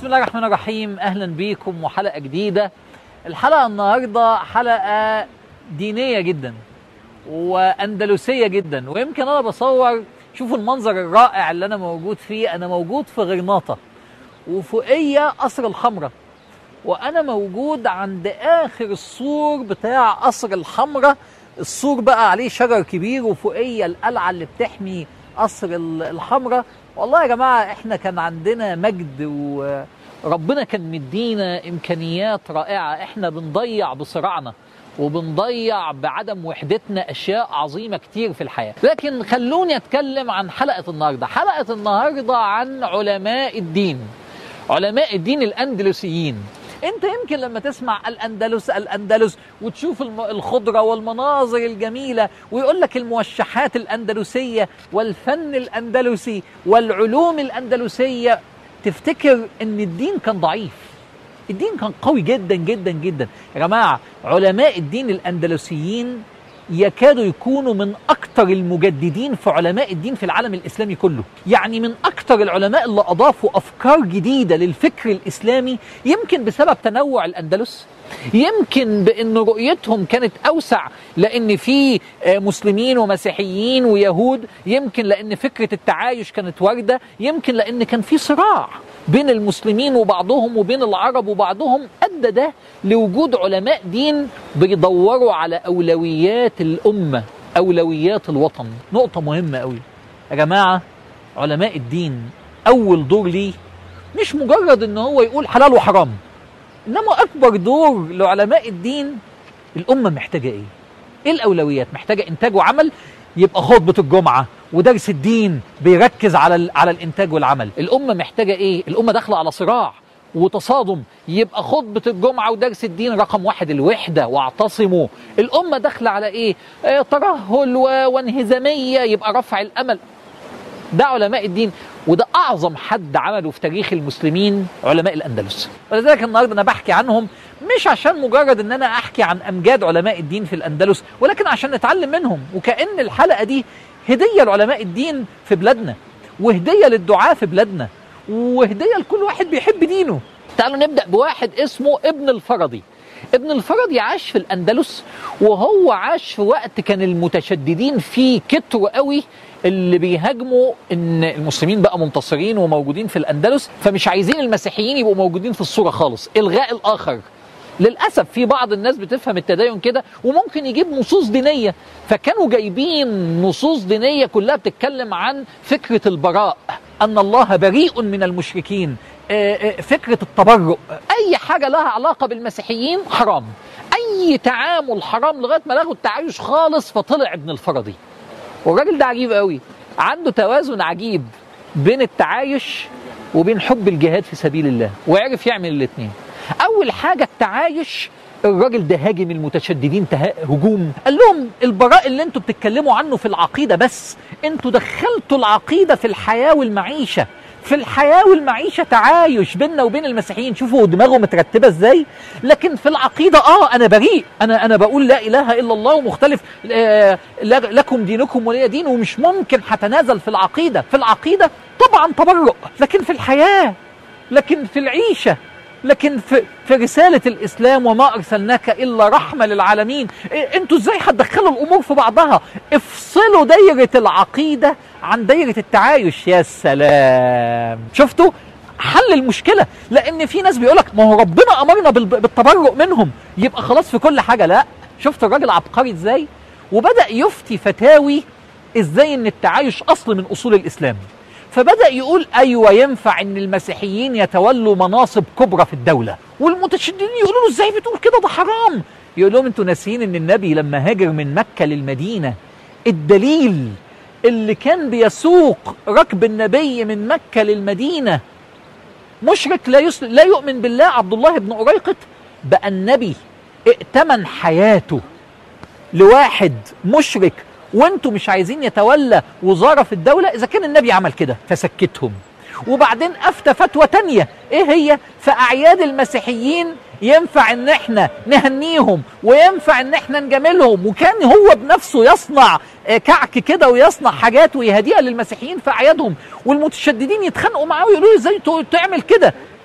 الله الرحمن الرحيم اهلا بيكم وحلقه جديده الحلقه النهارده حلقه دينيه جدا واندلسيه جدا ويمكن انا بصور شوفوا المنظر الرائع اللي انا موجود فيه انا موجود في غرناطه وفوقيه قصر الحمراء وانا موجود عند اخر السور بتاع قصر الحمراء السور بقى عليه شجر كبير وفوقيه القلعه اللي بتحمي قصر الحمراء والله يا جماعه احنا كان عندنا مجد وربنا كان مدينا امكانيات رائعه احنا بنضيع بصراعنا وبنضيع بعدم وحدتنا اشياء عظيمه كتير في الحياه لكن خلوني اتكلم عن حلقه النهارده حلقه النهارده عن علماء الدين علماء الدين الاندلسيين انت يمكن لما تسمع الاندلس الاندلس وتشوف الخضره والمناظر الجميله ويقول لك الموشحات الاندلسيه والفن الاندلسي والعلوم الاندلسيه تفتكر ان الدين كان ضعيف الدين كان قوي جدا جدا جدا يا جماعه علماء الدين الاندلسيين يكادوا يكونوا من أكثر المجددين في علماء الدين في العالم الإسلامي كله يعني من أكثر العلماء اللي أضافوا أفكار جديدة للفكر الإسلامي يمكن بسبب تنوع الأندلس يمكن بأن رؤيتهم كانت أوسع لأن في مسلمين ومسيحيين ويهود يمكن لأن فكرة التعايش كانت واردة يمكن لأن كان في صراع بين المسلمين وبعضهم وبين العرب وبعضهم أدى ده لوجود علماء دين بيدوروا على أولويات الأمة أولويات الوطن نقطة مهمة قوي يا جماعة علماء الدين أول دور ليه مش مجرد إن هو يقول حلال وحرام إنما أكبر دور لعلماء الدين الأمة محتاجة إيه؟ إيه الأولويات؟ محتاجة إنتاج وعمل يبقى خطبة الجمعة ودرس الدين بيركز على على الإنتاج والعمل الأمة محتاجة إيه؟ الأمة داخلة على صراع وتصادم يبقى خطبة الجمعة ودرس الدين رقم واحد الوحدة واعتصموا الأمة داخلة على إيه؟ آه ترهل وانهزامية يبقى رفع الأمل ده علماء الدين وده أعظم حد عمله في تاريخ المسلمين علماء الأندلس ولذلك النهاردة أنا بحكي عنهم مش عشان مجرد ان انا احكي عن امجاد علماء الدين في الاندلس ولكن عشان نتعلم منهم وكأن الحلقة دي هدية لعلماء الدين في بلادنا وهدية للدعاة في بلادنا وهدية لكل واحد بيحب دينه تعالوا نبدأ بواحد اسمه ابن الفرضي ابن الفرضي عاش في الأندلس وهو عاش في وقت كان المتشددين فيه كتروا قوي اللي بيهاجموا ان المسلمين بقى منتصرين وموجودين في الأندلس فمش عايزين المسيحيين يبقوا موجودين في الصورة خالص إلغاء الآخر للاسف في بعض الناس بتفهم التدين كده وممكن يجيب نصوص دينيه فكانوا جايبين نصوص دينيه كلها بتتكلم عن فكره البراء ان الله بريء من المشركين فكره التبرؤ اي حاجه لها علاقه بالمسيحيين حرام اي تعامل حرام لغايه ما لغوا التعايش خالص فطلع ابن الفرضي والراجل ده عجيب قوي عنده توازن عجيب بين التعايش وبين حب الجهاد في سبيل الله وعرف يعمل الاثنين اول حاجه التعايش الراجل ده هاجم المتشددين هجوم قال لهم البراء اللي انتوا بتتكلموا عنه في العقيده بس انتوا دخلتوا العقيده في الحياه والمعيشه في الحياة والمعيشة تعايش بيننا وبين المسيحيين شوفوا دماغه مترتبة ازاي لكن في العقيدة اه انا بريء انا انا بقول لا اله الا الله ومختلف آه لكم دينكم ولي دين ومش ممكن هتنازل في العقيدة في العقيدة طبعا تبرؤ لكن في الحياة لكن في العيشة لكن في, في رسالة الإسلام وما أرسلناك إلا رحمة للعالمين إيه أنتوا إزاي هتدخلوا الأمور في بعضها افصلوا دايرة العقيدة عن دايرة التعايش يا سلام شفتوا حل المشكلة لأن في ناس بيقولك ما هو ربنا أمرنا بالتبرؤ منهم يبقى خلاص في كل حاجة لا شفتوا الراجل عبقري إزاي وبدأ يفتي فتاوي إزاي إن التعايش أصل من أصول الإسلام فبدأ يقول أيوة ينفع إن المسيحيين يتولوا مناصب كبرى في الدولة والمتشددين يقولوا له إزاي بتقول كده ده حرام يقول لهم أنتوا ناسيين إن النبي لما هاجر من مكة للمدينة الدليل اللي كان بيسوق ركب النبي من مكة للمدينة مشرك لا يسل... لا يؤمن بالله عبد الله بن أريقط بقى النبي ائتمن حياته لواحد مشرك وانتوا مش عايزين يتولى وزاره في الدوله اذا كان النبي عمل كده فسكتهم وبعدين افتى فتوى تانية ايه هي في اعياد المسيحيين ينفع ان احنا نهنيهم وينفع ان احنا نجاملهم وكان هو بنفسه يصنع آه، كعك كده ويصنع حاجات ويهديها للمسيحيين في اعيادهم والمتشددين يتخانقوا معاه ويقولوا له ازاي تو- تعمل كده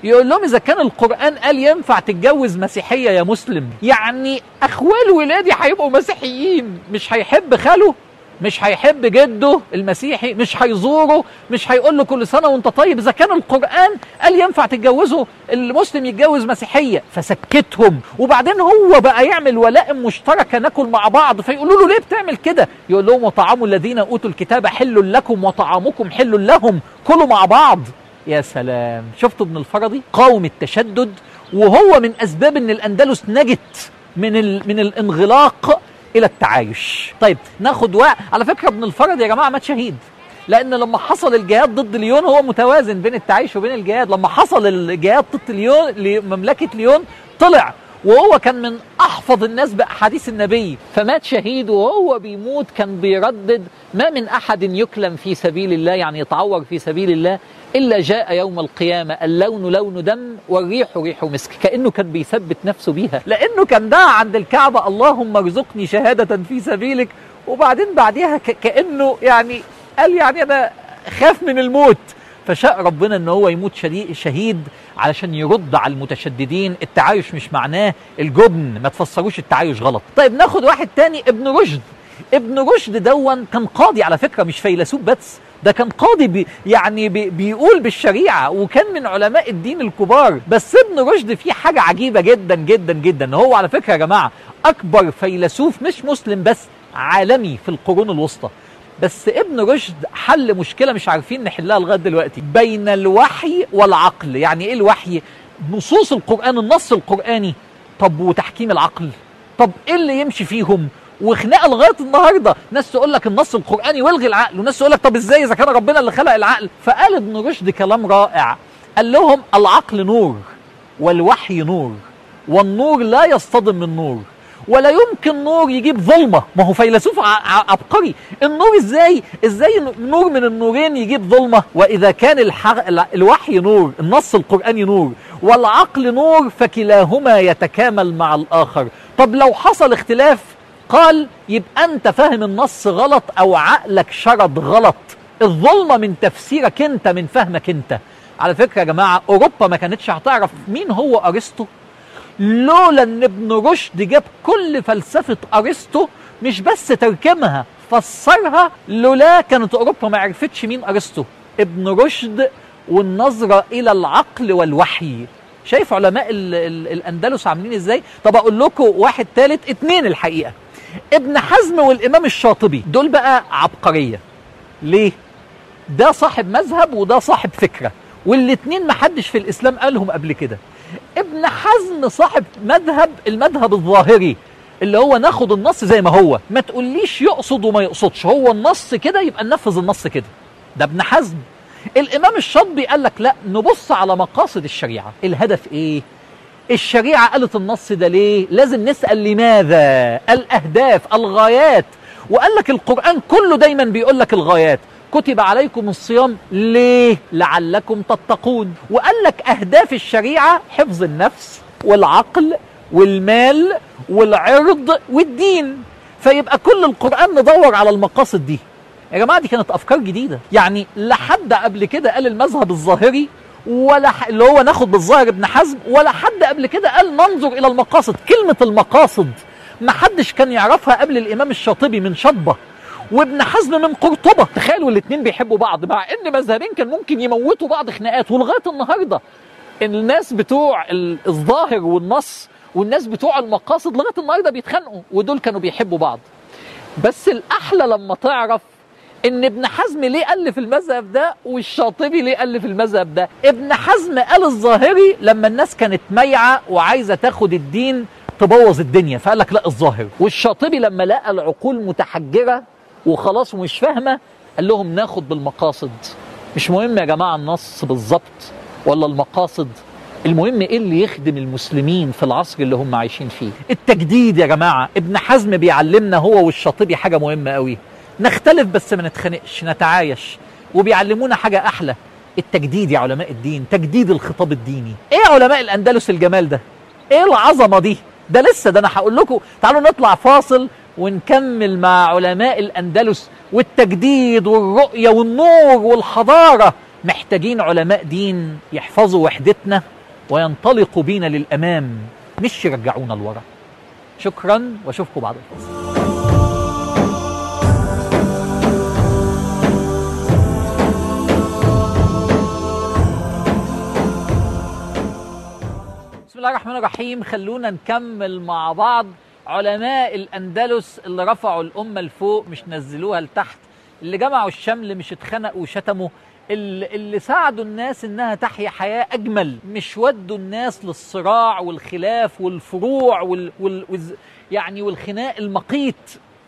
يقول لهم اذا كان القران قال ينفع تتجوز مسيحيه يا مسلم يعني اخوال ولادي هيبقوا مسيحيين مش هيحب خاله مش هيحب جده المسيحي مش هيزوره مش هيقول له كل سنه وانت طيب اذا كان القران قال ينفع تتجوزه المسلم يتجوز مسيحيه فسكتهم وبعدين هو بقى يعمل ولائم مشتركه ناكل مع بعض فيقولوا له ليه بتعمل كده يقول لهم وطعام الذين اوتوا الكتاب حل لكم وطعامكم حل لهم كلوا مع بعض يا سلام شفتوا ابن الفرضي قاوم التشدد وهو من اسباب ان الاندلس نجت من ال... من الانغلاق الى التعايش طيب ناخد وقت على فكره ابن الفرد يا جماعه مات شهيد لان لما حصل الجهاد ضد ليون هو متوازن بين التعايش وبين الجهاد لما حصل الجهاد ضد ليون لمملكه ليون طلع وهو كان من احفظ الناس باحاديث النبي فمات شهيد وهو بيموت كان بيردد ما من احد يكلم في سبيل الله يعني يتعور في سبيل الله الا جاء يوم القيامه اللون لون دم والريح ريح مسك كانه كان بيثبت نفسه بيها لانه كان دعا عند الكعبه اللهم ارزقني شهاده في سبيلك وبعدين بعديها ك- كانه يعني قال يعني انا خاف من الموت فشاء ربنا ان هو يموت شدي- شهيد علشان يرد على المتشددين التعايش مش معناه الجبن ما تفسروش التعايش غلط طيب ناخد واحد تاني ابن رشد ابن رشد دون كان قاضي على فكره مش فيلسوف بس ده كان قاضي بي يعني بي بيقول بالشريعه وكان من علماء الدين الكبار بس ابن رشد فيه حاجه عجيبه جدا جدا جدا هو على فكره يا جماعه اكبر فيلسوف مش مسلم بس عالمي في القرون الوسطى بس ابن رشد حل مشكله مش عارفين نحلها لغايه دلوقتي بين الوحي والعقل يعني ايه الوحي نصوص القران النص القراني طب وتحكيم العقل طب ايه اللي يمشي فيهم وخناقه لغايه النهارده ناس تقول لك النص القراني والغي العقل وناس تقول لك طب ازاي اذا كان ربنا اللي خلق العقل فقال ابن رشد كلام رائع قال لهم العقل نور والوحي نور والنور لا يصطدم من نور ولا يمكن نور يجيب ظلمه ما هو فيلسوف ع- ع- عبقري النور ازاي ازاي نور من النورين يجيب ظلمه واذا كان الح... الوحي نور النص القراني نور والعقل نور فكلاهما يتكامل مع الاخر طب لو حصل اختلاف قال يبقى انت فاهم النص غلط او عقلك شرد غلط الظلمه من تفسيرك انت من فهمك انت على فكره يا جماعه اوروبا ما كانتش هتعرف مين هو ارسطو لولا ان ابن رشد جاب كل فلسفه ارسطو مش بس تركمها فسرها لولا كانت اوروبا ما عرفتش مين ارسطو ابن رشد والنظره الى العقل والوحي شايف علماء ال ال الاندلس عاملين ازاي طب اقول لكم واحد ثالث اتنين الحقيقه ابن حزم والامام الشاطبي دول بقى عبقريه ليه ده صاحب مذهب وده صاحب فكره والاتنين محدش في الاسلام قالهم قبل كده ابن حزم صاحب مذهب المذهب الظاهري اللي هو ناخد النص زي ما هو ما تقوليش يقصد وما يقصدش هو النص كده يبقى ننفذ النص كده ده ابن حزم الامام الشاطبي قال لك لا نبص على مقاصد الشريعه الهدف ايه الشريعه قالت النص ده ليه لازم نسال لماذا الاهداف الغايات وقال لك القران كله دايما بيقول لك الغايات كتب عليكم الصيام ليه لعلكم تتقون وقال لك اهداف الشريعه حفظ النفس والعقل والمال والعرض والدين فيبقى كل القران ندور على المقاصد دي يا جماعه دي كانت افكار جديده يعني لا حد قبل كده قال المذهب الظاهري ولا ح... اللي هو ناخد بالظاهر ابن حزم ولا حد قبل كده قال ننظر الى المقاصد كلمه المقاصد ما حدش كان يعرفها قبل الامام الشاطبي من شطبه وابن حزم من قرطبه تخيلوا الاثنين بيحبوا بعض مع ان مذهبين كان ممكن يموتوا بعض خناقات ولغايه النهارده الناس بتوع ال- الظاهر والنص والناس بتوع المقاصد لغايه النهارده بيتخانقوا ودول كانوا بيحبوا بعض بس الاحلى لما تعرف ان ابن حزم ليه الف المذهب ده والشاطبي ليه الف المذهب ده ابن حزم قال الظاهري لما الناس كانت ميعه وعايزه تاخد الدين تبوظ الدنيا فقال لك لا الظاهر والشاطبي لما لقى العقول متحجره وخلاص ومش فاهمه قال لهم ناخد بالمقاصد مش مهم يا جماعه النص بالظبط ولا المقاصد المهم ايه اللي يخدم المسلمين في العصر اللي هم عايشين فيه التجديد يا جماعه ابن حزم بيعلمنا هو والشاطبي حاجه مهمه قوي نختلف بس ما نتخانقش نتعايش وبيعلمونا حاجه احلى التجديد يا علماء الدين تجديد الخطاب الديني ايه يا علماء الاندلس الجمال ده ايه العظمه دي ده لسه ده انا هقول لكم تعالوا نطلع فاصل ونكمل مع علماء الاندلس والتجديد والرؤيه والنور والحضاره محتاجين علماء دين يحفظوا وحدتنا وينطلقوا بينا للامام مش يرجعونا لورا شكرا واشوفكم بعد الفاصل بسم الله الرحمن الرحيم خلونا نكمل مع بعض علماء الأندلس اللي رفعوا الأمة لفوق مش نزلوها لتحت اللي جمعوا الشمل مش اتخنقوا وشتموا اللي, اللي ساعدوا الناس انها تحيا حياة اجمل مش ودوا الناس للصراع والخلاف والفروع وال, وال, وال يعني والخناق المقيت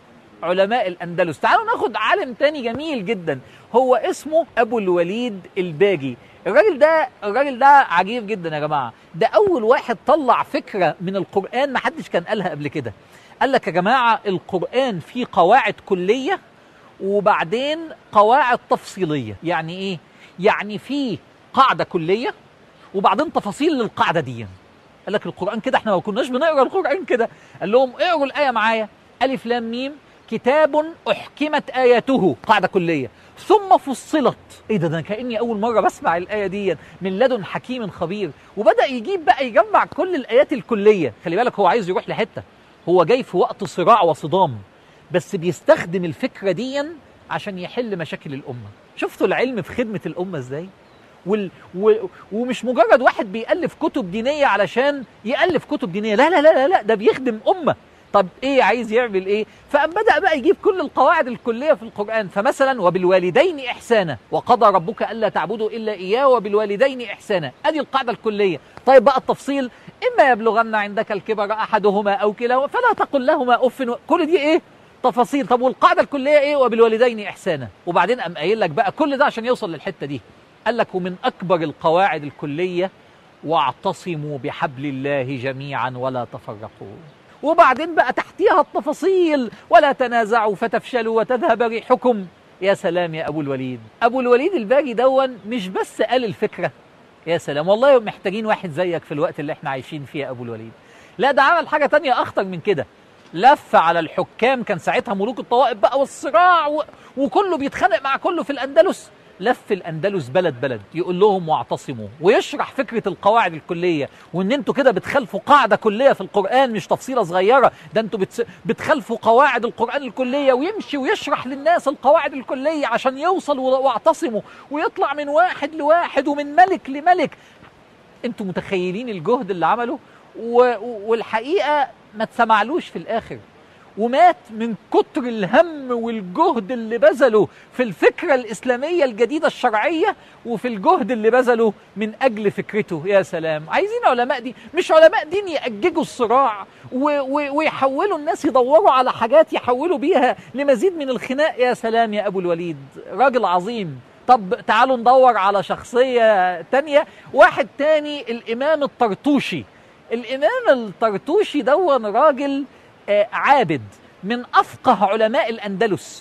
علماء الأندلس تعالوا ناخد عالم تاني جميل جدا هو اسمه أبو الوليد الباجي الراجل ده الراجل ده عجيب جدا يا جماعة ده أول واحد طلع فكرة من القرآن ما حدش كان قالها قبل كده قال لك يا جماعة القرآن فيه قواعد كلية وبعدين قواعد تفصيلية يعني إيه؟ يعني فيه قاعدة كلية وبعدين تفاصيل للقاعدة دي قال لك القرآن كده احنا ما كناش بنقرا القرآن كده قال لهم اقروا الآية معايا ألف لام ميم كتاب أحكمت آياته قاعدة كلية ثم فصلت ايه ده ده كاني اول مره بسمع الايه دي من لدن حكيم خبير وبدا يجيب بقى يجمع كل الايات الكليه خلي بالك هو عايز يروح لحته هو جاي في وقت صراع وصدام بس بيستخدم الفكره دي عشان يحل مشاكل الامه شفتوا العلم في خدمه الامه ازاي وال... و... ومش مجرد واحد بيألف كتب دينية علشان يألف كتب دينية لا لا لا لا, لا ده بيخدم أمة طب ايه عايز يعمل ايه فقام بدا بقى يجيب كل القواعد الكليه في القران فمثلا وبالوالدين احسانا وقضى ربك الا تعبدوا الا اياه وبالوالدين احسانا ادي القاعده الكليه طيب بقى التفصيل اما يبلغن عندك الكبر احدهما او كلاهما فلا تقل لهما اف كل دي ايه تفاصيل طب والقاعده الكليه ايه وبالوالدين احسانا وبعدين قام قايل لك بقى كل ده عشان يوصل للحته دي قال لك ومن اكبر القواعد الكليه واعتصموا بحبل الله جميعا ولا تفرقوا وبعدين بقى تحتيها التفاصيل ولا تنازعوا فتفشلوا وتذهب ريحكم يا سلام يا ابو الوليد ابو الوليد الباجي دون مش بس قال الفكره يا سلام والله محتاجين واحد زيك في الوقت اللي احنا عايشين فيه يا ابو الوليد لا ده عمل حاجه تانية اخطر من كده لف على الحكام كان ساعتها ملوك الطوائف بقى والصراع و... وكله بيتخانق مع كله في الاندلس لف الاندلس بلد بلد يقول لهم واعتصموا ويشرح فكره القواعد الكليه وان انتوا كده بتخالفوا قاعده كليه في القران مش تفصيله صغيره ده انتوا بتس... بتخالفوا قواعد القران الكليه ويمشي ويشرح للناس القواعد الكليه عشان يوصل واعتصموا ويطلع من واحد لواحد ومن ملك لملك انتوا متخيلين الجهد اللي عمله و... والحقيقه ما تسمعلوش في الاخر ومات من كتر الهم والجهد اللي بذله في الفكرة الإسلامية الجديدة الشرعية وفي الجهد اللي بذله من أجل فكرته يا سلام عايزين علماء دين مش علماء دين يأججوا الصراع و و ويحولوا الناس يدوروا على حاجات يحولوا بيها لمزيد من الخناق يا سلام يا أبو الوليد راجل عظيم طب تعالوا ندور على شخصية تانية واحد تاني الإمام الطرطوشي الإمام الطرطوشي دون راجل عابد من افقه علماء الاندلس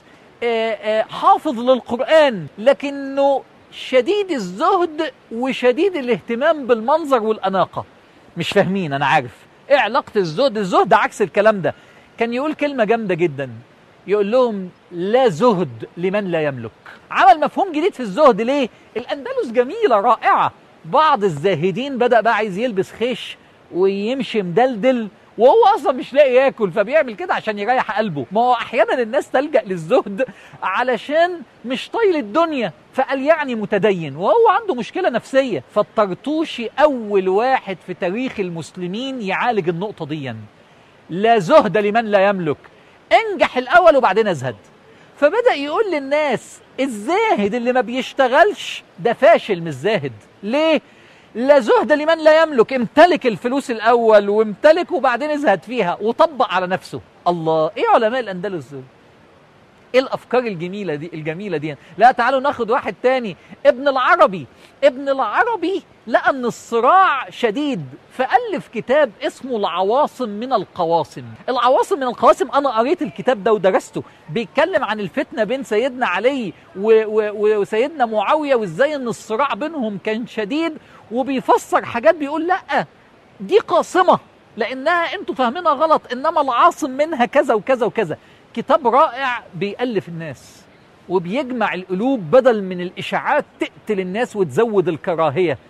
حافظ للقران لكنه شديد الزهد وشديد الاهتمام بالمنظر والاناقه مش فاهمين انا عارف ايه علاقه الزهد الزهد عكس الكلام ده كان يقول كلمه جامده جدا يقول لهم لا زهد لمن لا يملك عمل مفهوم جديد في الزهد ليه الاندلس جميله رائعه بعض الزاهدين بدا بقى عايز يلبس خيش ويمشي مدلدل وهو اصلا مش لاقي ياكل فبيعمل كده عشان يريح قلبه ما هو احيانا الناس تلجا للزهد علشان مش طايل الدنيا فقال يعني متدين وهو عنده مشكله نفسيه فالطرطوشي اول واحد في تاريخ المسلمين يعالج النقطه دي لا زهد لمن لا يملك انجح الاول وبعدين ازهد فبدا يقول للناس الزاهد اللي ما بيشتغلش ده فاشل مش زاهد ليه لا زهد لمن لا يملك امتلك الفلوس الاول وامتلك وبعدين ازهد فيها وطبق على نفسه الله ايه علماء الاندلس دول ايه الافكار الجميله دي الجميله دي لا تعالوا ناخد واحد تاني ابن العربي ابن العربي لقى ان الصراع شديد فالف كتاب اسمه العواصم من القواصم العواصم من القواسم انا قريت الكتاب ده ودرسته بيتكلم عن الفتنه بين سيدنا علي و و وسيدنا معاويه وازاي ان الصراع بينهم كان شديد وبيفسر حاجات بيقول لا دي قاصمه لانها انتوا فاهمينها غلط انما العاصم منها كذا وكذا وكذا كتاب رائع بيألف الناس وبيجمع القلوب بدل من الإشاعات تقتل الناس وتزود الكراهية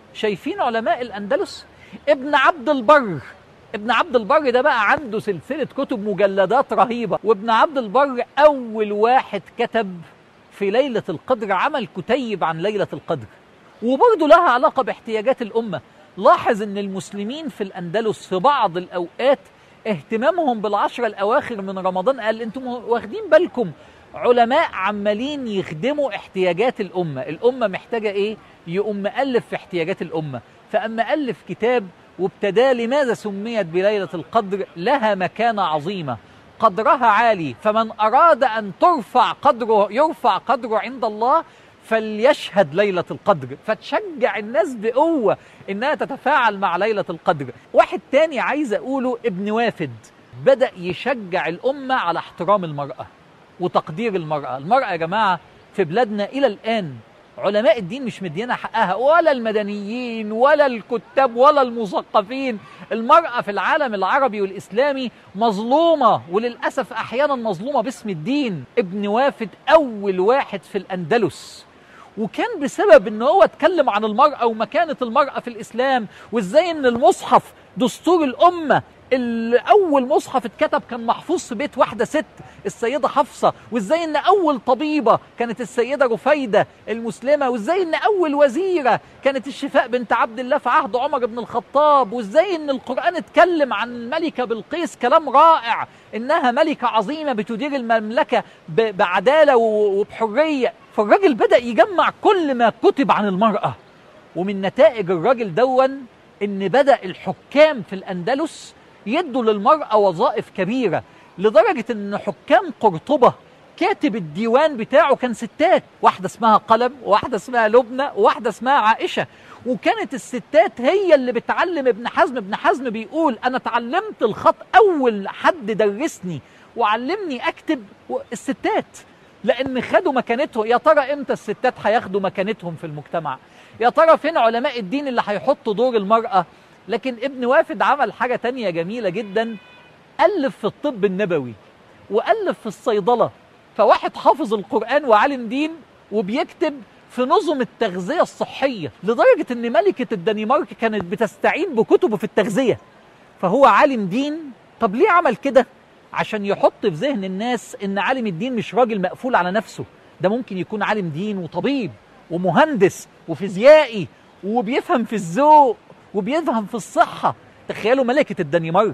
شايفين علماء الأندلس ابن عبد البر ابن عبد البر ده بقى عنده سلسلة كتب مجلدات رهيبة وابن عبد البر أول واحد كتب في ليلة القدر عمل كتيب عن ليلة القدر وبرضه لها علاقة باحتياجات الأمة لاحظ أن المسلمين في الأندلس في بعض الأوقات اهتمامهم بالعشرة الأواخر من رمضان قال أنتم واخدين بالكم علماء عمالين يخدموا احتياجات الأمة الأمة محتاجة إيه؟ يقوم مألف في احتياجات الأمة فأما ألف كتاب وابتدى لماذا سميت بليلة القدر لها مكانة عظيمة قدرها عالي فمن أراد أن ترفع قدره يرفع قدره عند الله فليشهد ليلة القدر فتشجع الناس بقوة إنها تتفاعل مع ليلة القدر واحد تاني عايز أقوله ابن وافد بدأ يشجع الأمة على احترام المرأة وتقدير المرأة المرأة يا جماعة في بلادنا إلى الآن علماء الدين مش مدينا حقها ولا المدنيين ولا الكتاب ولا المثقفين المرأة في العالم العربي والإسلامي مظلومة وللأسف أحيانا مظلومة باسم الدين ابن وافد أول واحد في الأندلس وكان بسبب ان هو اتكلم عن المرأة ومكانة المرأة في الإسلام وازاي ان المصحف دستور الأمة اول مصحف اتكتب كان محفوظ في بيت واحده ست السيده حفصه وازاي ان اول طبيبه كانت السيده رفيده المسلمه وازاي ان اول وزيره كانت الشفاء بنت عبد الله في عهد عمر بن الخطاب وازاي ان القران اتكلم عن الملكه بلقيس كلام رائع انها ملكه عظيمه بتدير المملكه بعداله وبحريه فالراجل بدا يجمع كل ما كتب عن المراه ومن نتائج الراجل دون ان بدا الحكام في الاندلس يدوا للمرأة وظائف كبيرة لدرجة ان حكام قرطبة كاتب الديوان بتاعه كان ستات واحدة اسمها قلم وواحدة اسمها لبنى وواحدة اسمها عائشة وكانت الستات هي اللي بتعلم ابن حزم ابن حزم بيقول انا اتعلمت الخط اول حد درسني وعلمني اكتب الستات لان خدوا مكانتهم يا ترى امتى الستات هياخدوا مكانتهم في المجتمع يا ترى فين علماء الدين اللي هيحطوا دور المرأة لكن ابن وافد عمل حاجة تانية جميلة جدا ألف في الطب النبوي وألف في الصيدلة فواحد حافظ القرآن وعالم دين وبيكتب في نظم التغذية الصحية لدرجة أن ملكة الدنمارك كانت بتستعين بكتبه في التغذية فهو عالم دين طب ليه عمل كده؟ عشان يحط في ذهن الناس أن عالم الدين مش راجل مقفول على نفسه ده ممكن يكون عالم دين وطبيب ومهندس وفيزيائي وبيفهم في الذوق وبيفهم في الصحة تخيلوا ملكة الدنمارك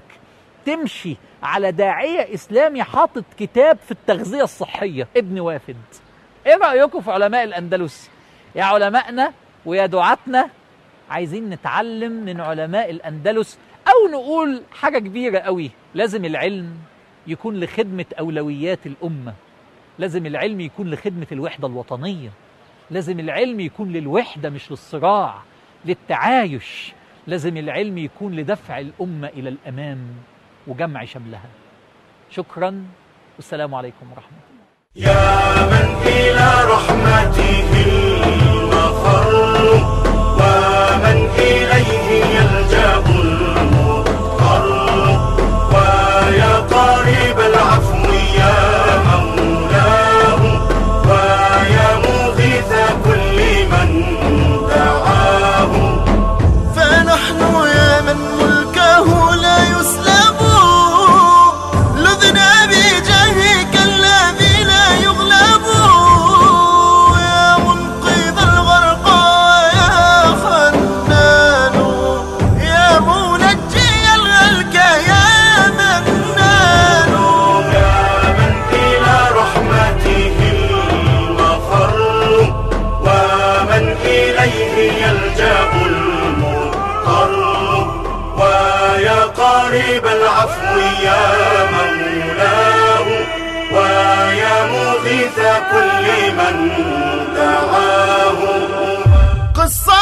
تمشي على داعية إسلامي حاطط كتاب في التغذية الصحية ابن وافد ايه رأيكم في علماء الأندلس يا علمائنا ويا دعاتنا عايزين نتعلم من علماء الأندلس أو نقول حاجة كبيرة قوي لازم العلم يكون لخدمة أولويات الأمة لازم العلم يكون لخدمة الوحدة الوطنية لازم العلم يكون للوحدة مش للصراع للتعايش لازم العلم يكون لدفع الأمة إلى الأمام وجمع شملها شكرا والسلام عليكم ورحمة الله يا من إلى رحمته المفر ومن إليه يلجأ المضطر ويا قريب العفو يا مولاه ويا مغيث كل من دعاه فنحن يا من ملكه لا يسلب لذنا بجاهك الذي لا يغلب يا منقذ الغرقى يا خنان يا منجي الهلك يا منان يا من إلى رحمته المفر ومن إليه يلجأ المضطر ويا قريب العفو يا مولاه ويا مغيث كل من دعاه قصة